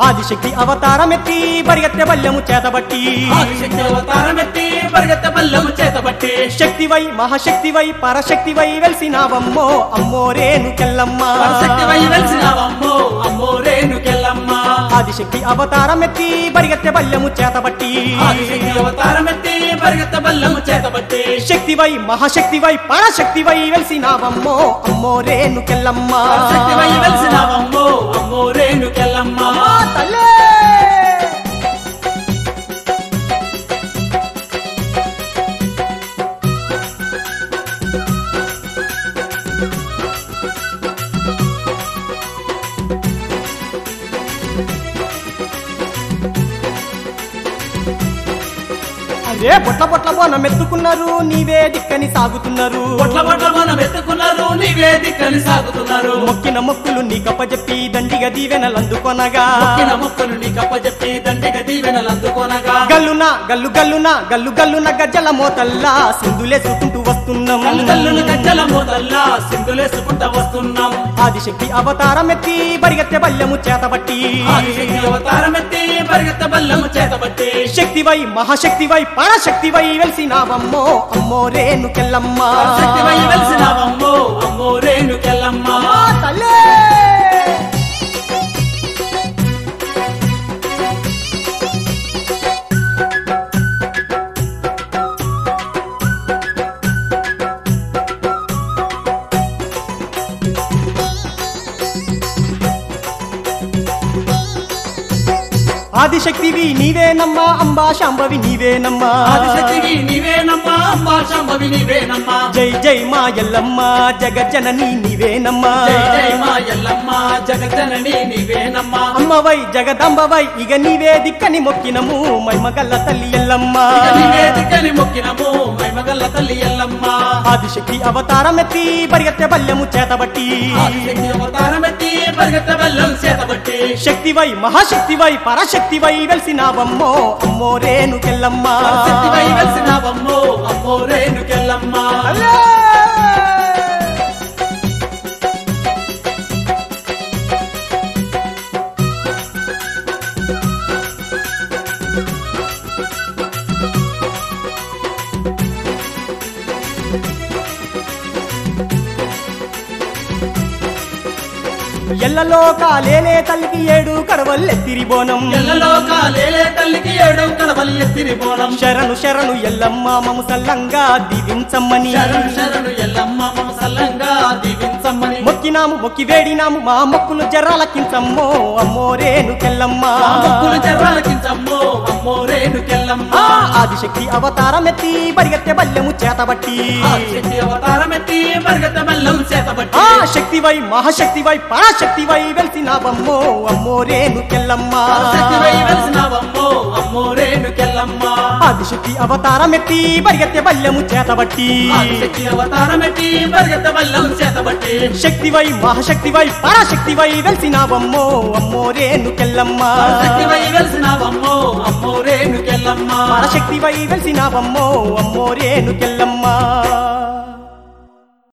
ఆదిశక్తి అవతారమెత్తి పరిగెత్తె బల్యము చేతబట్టి ఆదిశక్తి అవతారమెత్తి పరిగెత్త బల్లము చేతబట్టి శక్తివై మహాశక్తివై పరశక్తివై వెలిసినావమ్మో అమ్మోరేను కెల్లమ్మ శక్తివై వెలిసినావమ్మో అమ్మో రేణుకెళ్ళమ్మ ఆదిశక్తి అవతారమెత్తి పరిగెత్తె బల్యము చేతబట్టి ఆదిశక్తి అవతారమెత్తి పరిగెత్త బల్లము చేతబట్టి శక్తివై మహాశక్తివై పరశక్తివై వెలిసినావమ్మో అమ్మోరేను కెల్లమ్మ శక్తివై వెలిసినావమ్మో అమ్మో రేణుకెళ్ళమ్మ తల్లే అరే బొట్ల బొట్ల బోనం ఎత్తుకున్నారు నీవే దిక్కని సాగుతున్నారు పొట్ల పొట్ల మనం ఎత్తుకున్నారు నీవే దిక్కని సాగుతున్నారు మొక్కిన మొక్కులు నీ కప్పజెప్పి దండిగా దీవెనలందుకొనగా మొక్కిన మొక్కలు నీ కప్పచెప్పి దండిగా దీవెనలు అందుకోనగా గల్లున గల్లు గల్లున గల్లు గల్లున గజ్జల మోతల్లా సింధులేసుకుంటూ వస్తున్నాం కళ్ళు కల్లును గజ్జల మోదల్లా సింధులేసుకుంటా వస్తున్నాం ఆదిశక్తి అవతారమెత్తి పరిగెత్తె బల్యము చేతబట్టి ఆదిశక్తి అవతారమెత్తి పరిగెత్త బల్లము చేతబట్టి శక్తివై మహాశక్తివై పరశక్తివై వెలిసినావమ్మో అమ్మో రేను కెల్లమ్మ శక్తివై వెలిసినావమ్మో అమ్మో రేణుకెళ్ళమ్మ తల్లే ఆదిశక్తివి నీవేనమ్మా అంబా శాంభవి నీవేనమ్మా ఆదిశక్తివి నీవేనమ్మా అంబా శంభవి నీవేనమ్మా జై జై మా ఎల్లమ్మ జగజ్జనని నీవేనమ్మా జై జై మా ఎల్లమ్మ జగజనని నీవేనమ్మా అమ్మవై జగదంబవై ఇక నీవే దిక్కని మొక్కినము మైమగల్ల తల్లి ఎల్లమ్మ ఇక నీవే దిక్కని మొక్కినము మైమగల్ల తల్లి ఎల్లమ్మ ఆదిశక్తి అవతారమెత్తి పరిగెత్తె బల్యము చేతబట్టి ఆదిశక్తి అవతారమెత్తి పరిగెత్త బల్లం చేతబట్టి శక్తివై మహాశక్తివై పరశక్తివై వెలిసినావమ్మో అమ్మో రేను కెల్లమ్మ శక్తివై వెలిసినావమ్మో అమ్మో రేణుకెళ్ళమ్మ ఎల్లలో కాలేలే తల్లికి ఏడు కడవల్లెత్తిరి బోనం ఎల్లలో కాలేలే తల్లికి ఏడు కడవలి ఎత్తిరి బోనం శరణు శరణు ఎల్లమ్మ మము సల్లంగా దీవించమ్మని శరణు శరణు ఎల్లమ్మ మమ సల్లంగా దీవించమ్మని మొక్కినాము మొక్కి వేడినాము మా మొక్కులు జర్రాలకించమ్మో అమ్మో రేను కెల్లమ్మ మా మొక్కులు జర్రాలకించమ్మో అమ్మో రేణుకెళ్ళమ్మ ఆ ఆదిశక్తి అవతారమెత్తి పరిగెత్తె బల్యము చేతబట్టి ఆదిశక్తి అవతారమెత్తి పరిగెత్త బల్లం చేతబట్టి ఆ శక్తివై మహాశక్తివై పరాశక్తివై వెలిసినావమ్మో అమ్మో రేను కెల్లమ్మ శక్తివై వెలిసినావమ్మో అమ్మో రేణుకెళ్ళమ్మ ఆదిశక్తి అవతారమెత్తి పరిగెత్తె బల్యము చేతబట్టి ఆదిశక్తి అవతారమెత్తి పరిగెత్త బల్లం చేతబట్టి శక్తివై మహాశక్తివై పరాశక్తివై వెలిసినావమ్మో అమ్మో రేను కెల్లమ్మ శక్తివై వెలిసినావమ్మో అమ్మో రేణుకెళ్ళమ్మ పరశక్తివై వెలిసినావమ్మో అమ్మో రేను కెల్లమ్మ